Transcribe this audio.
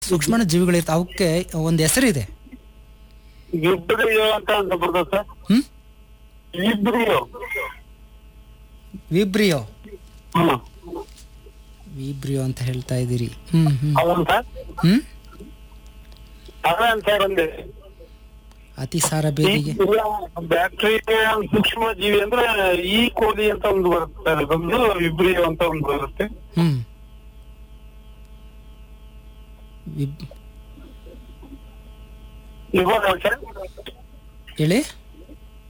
ಸೂಕ್ಷ್ಮ ಜೀವಿಗಳಿರ್ತಾವೆ ಅವಕ್ಕೆ ಒಂದು ಹೆಸರಿದೆ ವಿಬ್ರಿಯೋ ಅಂತ ಅಂತ ಬರ್ತದೆ sir hmm vibrio vibrio hmm vibrio ಅಂತ ಹೇಳ್ತಾ ಇದ್ದೀರಿ ಹ್ಮ್ ಹ್ಮ್ ಅವನ್ ಸರ್ ಹ್ಮ್ ಅದೇ ಅಂತ ಸರ್ ಅಂದೆ ಅತಿ ಸಾರ ಬೇದಿಗೆ ಬ್ಯಾಕ್ಟೀರಿಯಾ ಸೂಕ್ಷ್ಮ ಜೀವಿ ಅಂದ್ರೆ ಈ ಕೋಲಿ ಅಂತ ಒಂದು ಬರುತ್ತೆ ಅದೊಂದು ವಿಬ್ರಿಯೋ ಅಂತ ಒಂದು ಬರುತ್ತೆ ಹ್ಮ್ ವಿಬ್ ಇವಾಗ ಸರ್ ಹೇಳಿ